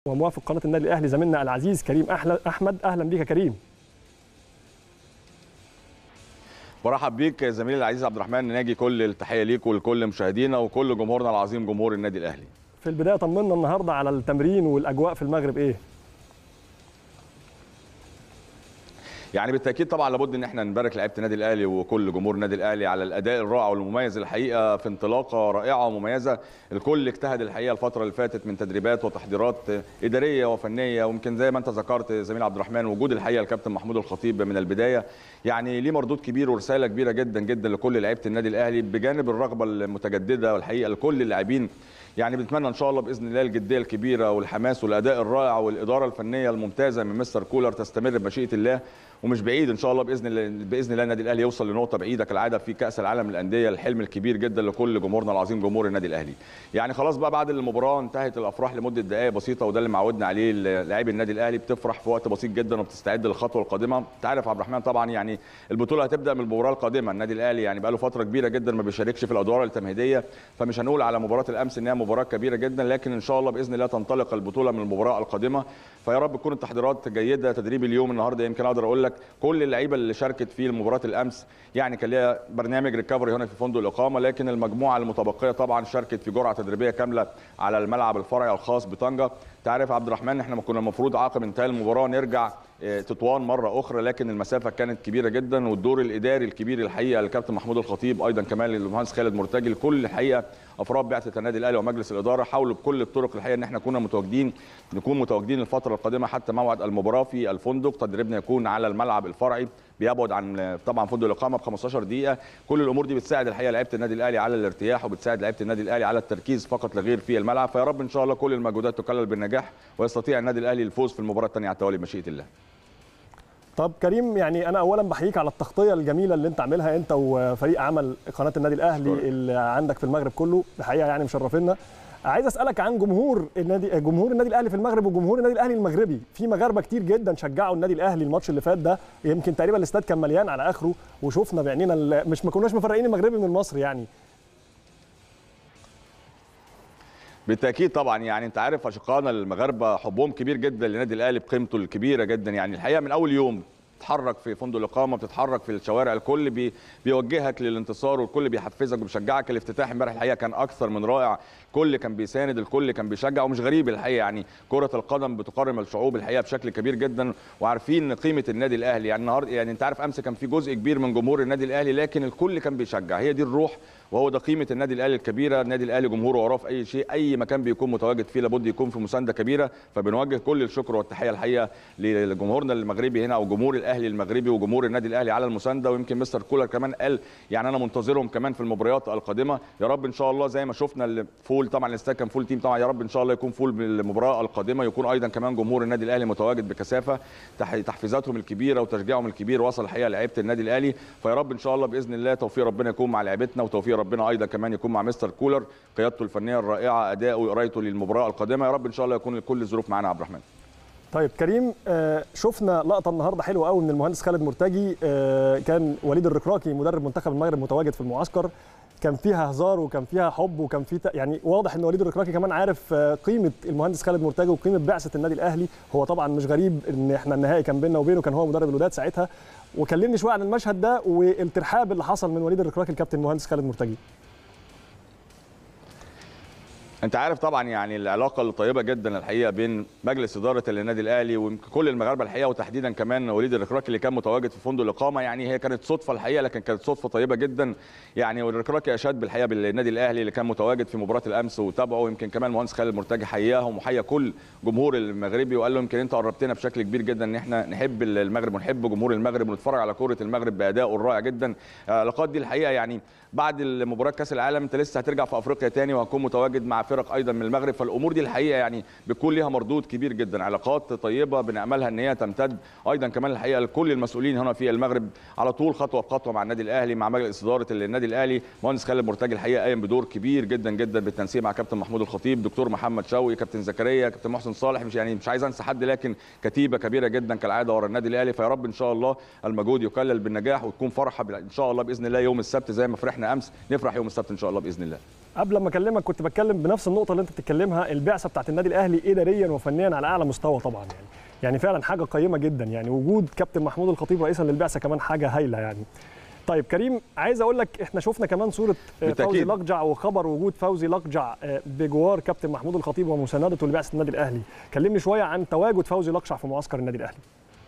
وموافق قناه النادي الاهلي زميلنا العزيز كريم أحلى احمد اهلا بيك يا كريم برحب بيك زميلي العزيز عبد الرحمن ناجي كل التحيه ليك ولكل مشاهدينا وكل جمهورنا العظيم جمهور النادي الاهلي في البدايه طمنا النهارده على التمرين والاجواء في المغرب ايه يعني بالتاكيد طبعا لابد ان احنا نبارك لعيبه النادي الاهلي وكل جمهور النادي الاهلي على الاداء الرائع والمميز الحقيقه في انطلاقه رائعه ومميزه الكل اجتهد الحقيقه الفتره اللي فاتت من تدريبات وتحضيرات اداريه وفنيه ويمكن زي ما انت ذكرت زميل عبد الرحمن وجود الحقيقه الكابتن محمود الخطيب من البدايه يعني ليه مردود كبير ورساله كبيره جدا جدا لكل لعيبه النادي الاهلي بجانب الرغبه المتجدده والحقيقه لكل اللاعبين يعني بنتمنى ان شاء الله باذن الله الجديه الكبيره والحماس والاداء الرائع والاداره الفنيه الممتازه من مستر كولر تستمر بمشيئه الله ومش بعيد ان شاء الله باذن الله باذن الله النادي الاهلي يوصل لنقطه بعيده كالعاده في كاس العالم للانديه الحلم الكبير جدا لكل جمهورنا العظيم جمهور النادي الاهلي يعني خلاص بقى بعد المباراه انتهت الافراح لمده دقائق بسيطه وده اللي معودنا عليه لاعبي النادي الاهلي بتفرح في وقت بسيط جدا وبتستعد للخطوه القادمه انت عارف عبد الرحمن طبعا يعني البطوله هتبدا من المباراه القادمه النادي الاهلي يعني بقى له فتره كبيره جدا ما بيشاركش في الادوار التمهيديه فمش هنقول على مباراه الامس انها مباراه كبيره جدا لكن ان شاء الله باذن الله تنطلق البطوله من المباراه القادمه فيا رب تكون التحضيرات جيده تدريب اليوم النهارده يمكن اقدر اقول لك كل اللعيبه اللي شاركت في مباراه الامس يعني كان ليها برنامج ريكفري هنا في فندق الاقامه لكن المجموعه المتبقيه طبعا شاركت في جرعه تدريبيه كامله على الملعب الفرعي الخاص بطنجه تعرف عبد الرحمن احنا كنا المفروض عقب انتهاء المباراه نرجع تطوان مره اخرى لكن المسافه كانت كبيره جدا والدور الاداري الكبير الحقيقه الكابتن محمود الخطيب ايضا كمان المهندس خالد مرتجي لكل الحقيقه افراد بعثه النادي الاهلي ومجلس الاداره حاولوا بكل الطرق الحقيقه ان احنا كنا متواجدين نكون متواجدين الفتره القادمه حتى موعد المباراه في الفندق تدريبنا يكون على الملعب الفرعي بيبعد عن طبعا فندق الاقامه ب 15 دقيقه كل الامور دي بتساعد الحقيقه لعيبه النادي الاهلي على الارتياح وبتساعد لعيبه النادي الاهلي على التركيز فقط لا غير في الملعب فيا رب ان شاء الله كل المجهودات تكلل بالنجاح ويستطيع النادي الاهلي الفوز في المباراه الثانيه على التوالي بمشيئه الله طب كريم يعني انا اولا بحييك على التغطيه الجميله اللي انت عاملها انت وفريق عمل قناه النادي الاهلي شكرا. اللي عندك في المغرب كله الحقيقه يعني مشرفينا عايز اسالك عن جمهور النادي جمهور النادي الاهلي في المغرب وجمهور النادي الاهلي المغربي في مغاربه كتير جدا شجعوا النادي الاهلي الماتش اللي فات ده يمكن تقريبا الاستاد كان مليان على اخره وشفنا بعينينا ال- مش ما كناش مفرقين المغربي من المصري يعني بالتاكيد طبعا يعني انت عارف اشقائنا المغاربه حبهم كبير جدا للنادي الاهلي بقيمته الكبيره جدا يعني الحقيقه من اول يوم بتتحرك في فندق الاقامه بتتحرك في الشوارع الكل بي بيوجهك للانتصار والكل بيحفزك وبيشجعك الافتتاح امبارح الحقيقه كان اكثر من رائع الكل كان بيساند الكل كان بيشجع ومش غريب الحقيقه يعني كره القدم بتقرم الشعوب الحقيقه بشكل كبير جدا وعارفين قيمه النادي الاهلي يعني النهارده يعني انت عارف امس كان في جزء كبير من جمهور النادي الاهلي لكن الكل كان بيشجع هي دي الروح وهو ده قيمه النادي الاهلي الكبيره النادي الاهلي جمهوره وراه في اي شيء اي مكان بيكون متواجد فيه لابد يكون في مسانده كبيره فبنوجه كل الشكر والتحيه الحقيقه لجمهورنا المغربي هنا او جمهور الاهلي المغربي وجمهور النادي الاهلي على المسانده ويمكن مستر كولر كمان قال يعني انا منتظرهم كمان في المباريات القادمه يا رب ان شاء الله زي ما شفنا الفول طبعا الاستاد كان فول تيم طبعا يا رب ان شاء الله يكون فول بالمباراه القادمه يكون ايضا كمان جمهور النادي الاهلي متواجد بكثافه تح- تحفيزاتهم الكبيره وتشجيعهم الكبير وصل الحقيقه لعيبه النادي الاهلي فيا رب ان شاء الله باذن الله توفيق ربنا يكون مع لعيبتنا وتوفيق ربنا ايضا كمان يكون مع مستر كولر قيادته الفنيه الرائعه اداؤه وقرايته للمباراه القادمه يا رب ان شاء الله يكون كل الظروف معانا يا عبد الرحمن طيب كريم آه، شفنا لقطه النهارده حلوه قوي من المهندس خالد مرتجي آه، كان وليد الركراكي مدرب منتخب المغرب متواجد في المعسكر كان فيها هزار وكان فيها حب وكان في ت- يعني واضح ان وليد الركراكي كمان عارف آه، قيمه المهندس خالد مرتجي وقيمه بعثه النادي الاهلي هو طبعا مش غريب ان احنا النهائي كان بيننا وبينه كان هو مدرب الوداد ساعتها وكلمني شويه عن المشهد ده والترحاب اللي حصل من وليد الركراكي الكابتن المهندس خالد مرتجي انت عارف طبعا يعني العلاقه الطيبه جدا الحقيقه بين مجلس اداره النادي الاهلي ويمكن كل المغاربه الحقيقه وتحديدا كمان وليد الركراكي اللي كان متواجد في فندق الاقامه يعني هي كانت صدفه الحقيقه لكن كانت صدفه طيبه جدا يعني والركراكي اشاد بالحقيقه بالنادي الاهلي اللي كان متواجد في مباراه الامس وتابعه يمكن كمان المهندس خالد مرتجي حياهم وحيا كل جمهور المغربي وقال له يمكن انت قربتنا بشكل كبير جدا ان احنا نحب المغرب ونحب جمهور المغرب ونتفرج على كره المغرب بادائه الرائع جدا العلاقات دي الحقيقه يعني بعد مباراه كاس العالم انت لسه هترجع في افريقيا تاني وهتكون متواجد مع فرق ايضا من المغرب فالامور دي الحقيقه يعني بيكون ليها مردود كبير جدا علاقات طيبه بناملها ان هي تمتد ايضا كمان الحقيقه لكل المسؤولين هنا في المغرب على طول خطوه بخطوه مع النادي الاهلي مع مجلس اداره النادي الاهلي مهندس خالد مرتجي الحقيقه قايم بدور كبير جدا جدا بالتنسيق مع كابتن محمود الخطيب دكتور محمد شوقي كابتن زكريا كابتن محسن صالح مش يعني مش عايز انسى حد لكن كتيبه كبيره جدا كالعاده ورا النادي الاهلي فيا رب ان شاء الله المجهود يكلل بالنجاح وتكون فرحه ان شاء الله باذن الله يوم السبت زي ما فرحنا امس نفرح يوم السبت ان شاء الله باذن الله قبل ما اكلمك كنت بتكلم بنفس النقطه اللي انت بتتكلمها البعثه بتاعت النادي الاهلي اداريا وفنيا على اعلى مستوى طبعا يعني يعني فعلا حاجه قيمه جدا يعني وجود كابتن محمود الخطيب رئيسا للبعثه كمان حاجه هايله يعني طيب كريم عايز اقول لك احنا شفنا كمان صوره آه، بالتأكيد. فوزي لقجع وخبر وجود فوزي لقجع آه، بجوار كابتن محمود الخطيب ومساندته لبعثه النادي الاهلي كلمني شويه عن تواجد فوزي لقجع في معسكر النادي الاهلي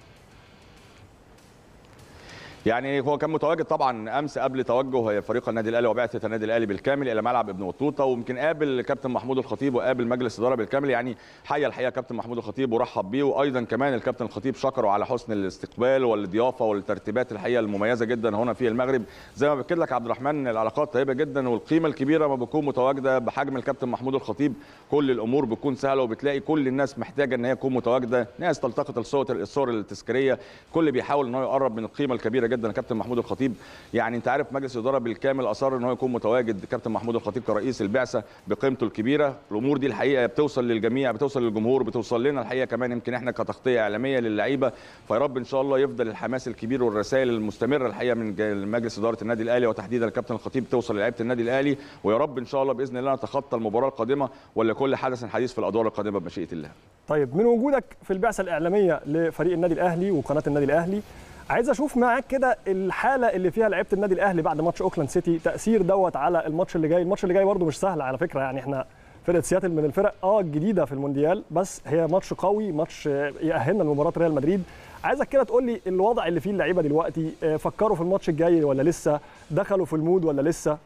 يعني هو كان متواجد طبعا امس قبل توجه فريق النادي الاهلي وبعثه النادي الاهلي بالكامل الى ملعب ابن بطوطه ويمكن قابل كابتن محمود الخطيب وقابل مجلس الاداره بالكامل يعني حيا الحقيقه كابتن محمود الخطيب ورحب بيه وايضا كمان الكابتن الخطيب شكره على حسن الاستقبال والضيافه والترتيبات الحقيقه المميزه جدا هنا في المغرب زي ما بكد لك عبد الرحمن العلاقات طيبه جدا والقيمه الكبيره ما بتكون متواجده بحجم الكابتن محمود الخطيب كل الامور بتكون سهله وبتلاقي كل الناس محتاجه ان هي تكون متواجده ناس تلتقط الصور الصور التذكاريه كل بيحاول ان هو يقرب من القيمه الكبيره جدا الكابتن محمود الخطيب يعني انت عارف مجلس الاداره بالكامل اصر ان هو يكون متواجد كابتن محمود الخطيب كرئيس البعثه بقيمته الكبيره الامور دي الحقيقه بتوصل للجميع بتوصل للجمهور بتوصل لنا الحقيقه كمان يمكن احنا كتغطيه اعلاميه للعيبه فيا رب ان شاء الله يفضل الحماس الكبير والرسائل المستمره الحقيقه من ج- مجلس اداره النادي الاهلي وتحديدا الكابتن الخطيب توصل للعيبه النادي الاهلي ويا رب ان شاء الله باذن الله نتخطى المباراه القادمه ولكل حدث حديث في الادوار القادمه بمشيئه الله طيب من وجودك في البعثه الاعلاميه لفريق النادي الاهلي وقناه النادي الاهلي عايز اشوف معاك كده الحاله اللي فيها لعيبه النادي الاهلي بعد ماتش اوكلاند سيتي تاثير دوت على الماتش اللي جاي الماتش اللي جاي برده مش سهل على فكره يعني احنا فرقه سياتل من الفرق اه الجديده في المونديال بس هي ماتش قوي ماتش آه، يأهلنا لمباراه ريال مدريد عايزك كده تقول لي الوضع اللي فيه اللعيبه دلوقتي آه، فكروا في الماتش الجاي ولا لسه دخلوا في المود ولا لسه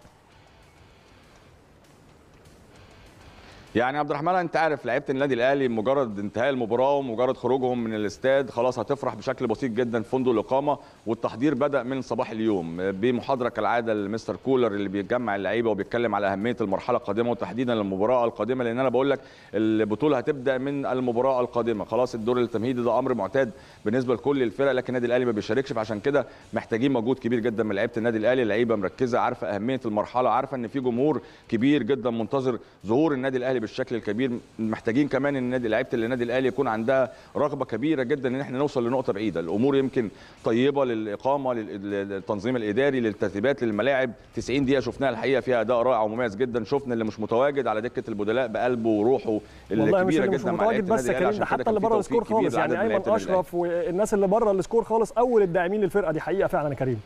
يعني عبد الرحمن انت عارف لعيبه النادي الاهلي مجرد انتهاء المباراه ومجرد خروجهم من الاستاد خلاص هتفرح بشكل بسيط جدا في فندق الاقامه والتحضير بدا من صباح اليوم بمحاضره كالعاده لمستر كولر اللي بيجمع اللعيبه وبيتكلم على اهميه المرحله القادمه وتحديدا المباراه القادمه لان انا بقول لك البطوله هتبدا من المباراه القادمه خلاص الدور التمهيدي ده امر معتاد بالنسبه لكل الفرق لكن النادي الاهلي ما بيشاركش فعشان كده محتاجين مجهود كبير جدا من لعيبه النادي الاهلي لعيبه مركزه عارفه اهميه المرحله عارفه ان في جمهور كبير جدا منتظر ظهور النادي الاهلي بالشكل الكبير محتاجين كمان ان النادي لعيبه النادي الاهلي يكون عندها رغبه كبيره جدا ان احنا نوصل لنقطه بعيده الامور يمكن طيبه للاقامه لل- للتنظيم الاداري للترتيبات للملاعب 90 دقيقه شفناها الحقيقه فيها اداء رائع ومميز جدا شفنا اللي مش متواجد على دكه البدلاء بقلبه وروحه والله مش الكبيره اللي مش جدا مع لعيبه متواجد بس النادي يا الاهلي كريم عشان ده كده حتى اللي كان في بره توفيق السكور كبير خالص يعني لعدد من ايمن لعيبة النادي الأهلي. اشرف والناس اللي بره السكور خالص اول الداعمين للفرقه دي حقيقه فعلا يا كريم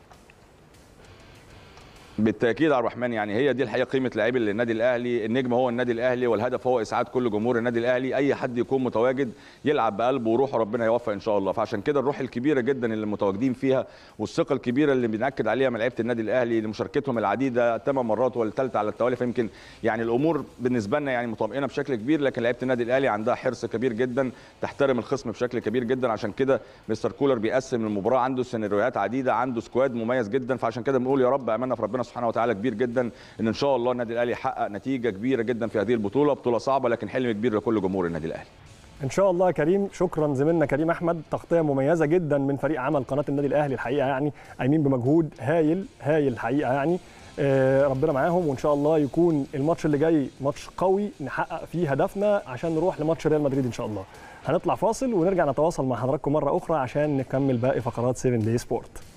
بالتاكيد عبد الرحمن يعني هي دي الحقيقه قيمه لاعبي النادي الاهلي النجم هو النادي الاهلي والهدف هو اسعاد كل جمهور النادي الاهلي اي حد يكون متواجد يلعب بقلبه وروحه ربنا يوفق ان شاء الله فعشان كده الروح الكبيره جدا اللي متواجدين فيها والثقه الكبيره اللي بناكد عليها من لعيبه النادي الاهلي لمشاركتهم العديده ثمان مرات والثالثه على التوالي فيمكن يعني الامور بالنسبه لنا يعني مطمئنه بشكل كبير لكن لعيبه النادي الاهلي عندها حرص كبير جدا تحترم الخصم بشكل كبير جدا عشان كده مستر كولر بيقسم المباراه عنده سيناريوهات عديده عنده سكواد مميز جدا فعشان كده بنقول يا رب املنا في ربنا سبحانه وتعالى كبير جدا ان ان شاء الله النادي الاهلي يحقق نتيجه كبيره جدا في هذه البطوله بطوله صعبه لكن حلم كبير لكل جمهور النادي الاهلي ان شاء الله يا كريم شكرا زميلنا كريم احمد تغطيه مميزه جدا من فريق عمل قناه النادي الاهلي الحقيقه يعني قايمين بمجهود هايل هايل الحقيقه يعني آه، ربنا معاهم وان شاء الله يكون الماتش اللي جاي ماتش قوي نحقق فيه هدفنا عشان نروح لماتش ريال مدريد ان شاء الله هنطلع فاصل ونرجع نتواصل مع حضراتكم مره اخرى عشان نكمل باقي فقرات 7 دي سبورت